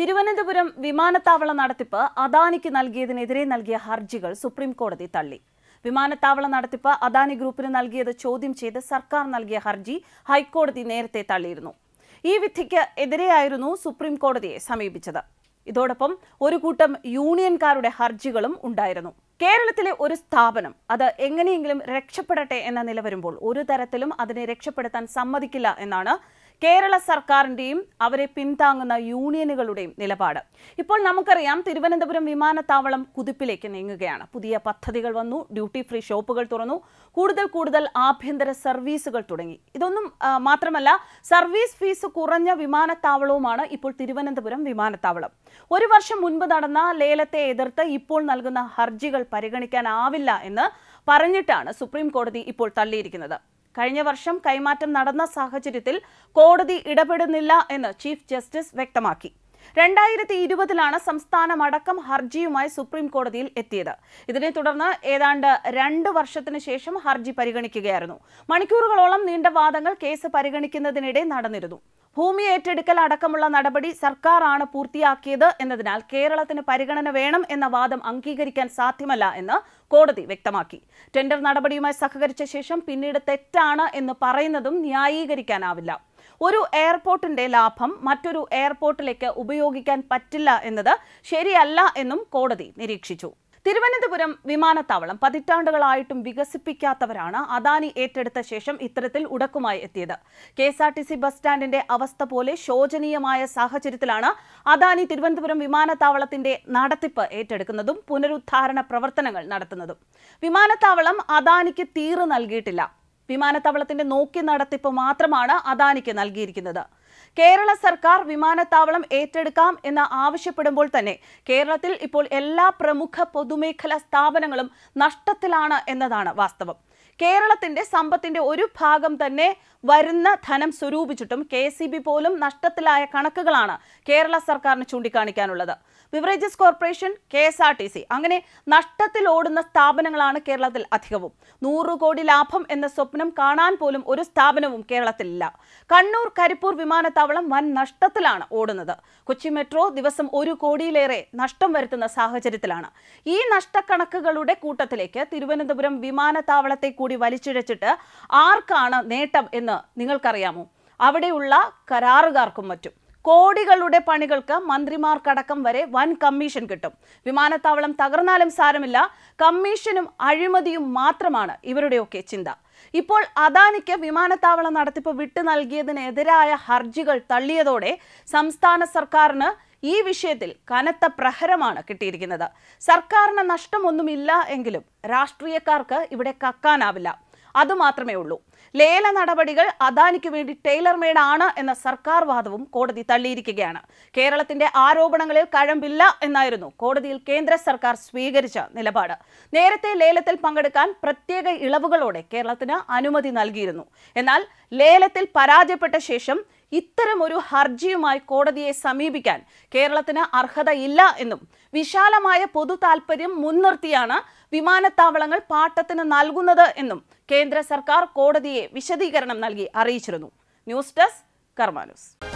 തിരുവനന്തപുരം വിമാനത്താവള നടത്തിപ്പ് അദാനിക്ക് നൽകിയതിനെതിരെ നൽകിയ ഹർജികൾ സുപ്രീം കോടതി തള്ളി വിമാനത്താവള നടത്തിപ്പ് അദാനി ഗ്രൂപ്പിന് നൽകിയത് ചോദ്യം ചെയ്ത് സർക്കാർ നൽകിയ ഹർജി ഹൈക്കോടതി നേരത്തെ തള്ളിയിരുന്നു ഈ വിധിക്ക് എതിരെയായിരുന്നു സുപ്രീം കോടതിയെ സമീപിച്ചത് ഇതോടൊപ്പം ഒരു കൂട്ടം യൂണിയൻകാരുടെ ഹർജികളും ഉണ്ടായിരുന്നു കേരളത്തിലെ ഒരു സ്ഥാപനം അത് എങ്ങനെയെങ്കിലും രക്ഷപ്പെടട്ടെ എന്ന നില വരുമ്പോൾ ഒരു തരത്തിലും അതിനെ രക്ഷപ്പെടുത്താൻ സമ്മതിക്കില്ല എന്നാണ് കേരള സർക്കാരിന്റെയും അവരെ പിന്താങ്ങുന്ന യൂണിയനുകളുടെയും നിലപാട് ഇപ്പോൾ നമുക്കറിയാം തിരുവനന്തപുരം വിമാനത്താവളം കുതിപ്പിലേക്ക് നീങ്ങുകയാണ് പുതിയ പദ്ധതികൾ വന്നു ഡ്യൂട്ടി ഫ്രീ ഷോപ്പുകൾ തുറന്നു കൂടുതൽ കൂടുതൽ ആഭ്യന്തര സർവീസുകൾ തുടങ്ങി ഇതൊന്നും ആ, മാത്രമല്ല സർവീസ് ഫീസ് കുറഞ്ഞ വിമാനത്താവളവുമാണ് ഇപ്പോൾ തിരുവനന്തപുരം വിമാനത്താവളം ഒരു വർഷം മുൻപ് നടന്ന ലേലത്തെ എതിർത്ത് ഇപ്പോൾ നൽകുന്ന ഹർജികൾ പരിഗണിക്കാനാവില്ല എന്ന് പറഞ്ഞിട്ടാണ് സുപ്രീം കോടതി ഇപ്പോൾ തള്ളിയിരിക്കുന്നത് കഴിഞ്ഞ വർഷം കൈമാറ്റം നടന്ന സാഹചര്യത്തിൽ കോടതി ഇടപെടുന്നില്ല എന്ന് ചീഫ് ജസ്റ്റിസ് വ്യക്തമാക്കി രണ്ടായിരത്തി ഇരുപതിലാണ് സംസ്ഥാനമടക്കം ഹർജിയുമായി സുപ്രീം കോടതിയിൽ എത്തിയത് ഇതിനെ തുടർന്ന് ഏതാണ്ട് രണ്ട് വർഷത്തിന് ശേഷം ഹർജി പരിഗണിക്കുകയായിരുന്നു മണിക്കൂറുകളോളം നീണ്ട വാദങ്ങൾ കേസ് പരിഗണിക്കുന്നതിനിടെ നടന്നിരുന്നു ഭൂമി ഏറ്റെടുക്കൽ അടക്കമുള്ള നടപടി സർക്കാരാണ് പൂർത്തിയാക്കിയത് എന്നതിനാൽ കേരളത്തിന് പരിഗണന വേണം എന്ന വാദം അംഗീകരിക്കാൻ സാധ്യമല്ല എന്ന് കോടതി വ്യക്തമാക്കി ടെൻഡർ നടപടിയുമായി സഹകരിച്ച ശേഷം പിന്നീട് തെറ്റാണ് എന്ന് പറയുന്നതും ന്യായീകരിക്കാനാവില്ല ഒരു എയർപോർട്ടിന്റെ ലാഭം മറ്റൊരു എയർപോർട്ടിലേക്ക് ഉപയോഗിക്കാൻ പറ്റില്ല എന്നത് ശരിയല്ല എന്നും കോടതി നിരീക്ഷിച്ചു തിരുവനന്തപുരം വിമാനത്താവളം പതിറ്റാണ്ടുകളായിട്ടും വികസിപ്പിക്കാത്തവരാണ് അദാനി ഏറ്റെടുത്ത ശേഷം ഇത്തരത്തിൽ ഉടക്കുമായി എത്തിയത് K S R T C bus സ്റ്റാൻഡിന്റെ അവസ്ഥ പോലെ ശോചനീയമായ സാഹചര്യത്തിലാണ് അദാനി തിരുവനന്തപുരം വിമാനത്താവളത്തിന്റെ നടത്തിപ്പ് ഏറ്റെടുക്കുന്നതും പുനരുദ്ധാരണ പ്രവർത്തനങ്ങൾ നടത്തുന്നതും വിമാനത്താവളം അദാനിക്ക് തീറ് നൽകിയിട്ടില്ല വിമാനത്താവളത്തിന്റെ നോക്കി നടത്തിപ്പ് മാത്രമാണ് അദാനിക്ക് നൽകിയിരിക്കുന്നത് കേരള സർക്കാർ വിമാനത്താവളം ഏറ്റെടുക്കാം എന്ന് ആവശ്യപ്പെടുമ്പോൾ തന്നെ കേരളത്തിൽ ഇപ്പോൾ എല്ലാ പ്രമുഖ പൊതുമേഖലാ സ്ഥാപനങ്ങളും നഷ്ടത്തിലാണ് എന്നതാണ് വാസ്തവം കേരളത്തിന്റെ സമ്പത്തിന്റെ ഒരു ഭാഗം തന്നെ വരുന്ന ധനം സ്വരൂപിച്ചിട്ടും കെ സി ബി പോലും നഷ്ടത്തിലായ കണക്കുകളാണ് കേരള സർക്കാരിന് ചൂണ്ടിക്കാണിക്കാനുള്ളത് beverages corporation K S R T C അങ്ങനെ നഷ്ടത്തിൽ ഓടുന്ന സ്ഥാപനങ്ങളാണ് കേരളത്തിൽ അധികവും നൂറ് കോടി ലാഭം എന്ന സ്വപ്നം കാണാൻ പോലും ഒരു സ്ഥാപനവും കേരളത്തിലില്ല കണ്ണൂർ കരിപ്പൂർ വിമാനത്താവളം വൻ നഷ്ടത്തിലാണ് ഓടുന്നത് കൊച്ചി മെട്രോ ദിവസം ഒരു കോടിയിലേറെ നഷ്ടം വരുത്തുന്ന സാഹചര്യത്തിലാണ് ഈ നഷ്ടക്കണക്കുകളുടെ കൂട്ടത്തിലേക്ക് തിരുവനന്തപുരം വിമാനത്താവളത്തെ കൂടി വലിച്ചിഴച്ചിട്ട് ആർക്കാണ് നേട്ടം എന്ന് നിങ്ങൾക്കറിയാമോ അവിടെയുള്ള കരാറുകാർക്കും മറ്റും കോടികളുടെ പണികൾക്ക് മന്ത്രിമാർക്കടക്കം വരെ വൻ കമ്മീഷൻ കിട്ടും വിമാനത്താവളം തകർന്നാലും സാരമില്ല കമ്മീഷനും അഴിമതിയും മാത്രമാണ് ഇവരുടെയൊക്കെ ചിന്ത ഇപ്പോൾ അദാനിക്ക് വിമാനത്താവള നടത്തിപ്പ് വിട്ടു നൽകിയതിനെതിരായ ഹർജികൾ തള്ളിയതോടെ സംസ്ഥാന സർക്കാരിന് ഈ വിഷയത്തിൽ കനത്ത പ്രഹരമാണ് കിട്ടിയിരിക്കുന്നത് സർക്കാരിന് നഷ്ടമൊന്നുമില്ല എങ്കിലും രാഷ്ട്രീയക്കാർക്ക് ഇവിടെ കക്കാനാവില്ല അതുമാത്രമേ ഉള്ളൂ ലേല നടപടികൾ അദാനിക്ക് വേണ്ടി ടൈലർ മെയ്ഡ് ആണ് എന്ന സർക്കാർ വാദവും കോടതി തള്ളിയിരിക്കുകയാണ് കേരളത്തിന്റെ ആരോപണങ്ങളിൽ കഴമ്പില്ല എന്നായിരുന്നു കോടതിയിൽ കേന്ദ്ര സർക്കാർ സ്വീകരിച്ച നിലപാട് നേരത്തെ ലേലത്തിൽ പങ്കെടുക്കാൻ പ്രത്യേക ഇളവുകളോടെ കേരളത്തിന് അനുമതി നൽകിയിരുന്നു എന്നാൽ ലേലത്തിൽ പരാജയപ്പെട്ട ശേഷം ഇത്തരം ഒരു ഹർജിയുമായി കോടതിയെ സമീപിക്കാൻ കേരളത്തിന് അർഹതയില്ല എന്നും വിശാലമായ പൊതു താൽപര്യം മുൻനിർത്തിയാണ് വിമാനത്താവളങ്ങൾ പാട്ടത്തിന് നൽകുന്നത് എന്നും കേന്ദ്ര സർക്കാർ കോടതിയെ വിശദീകരണം നൽകി അറിയിച്ചിരുന്നു ന്യൂസ് ഡെസ്ക് കർമാനൂസ്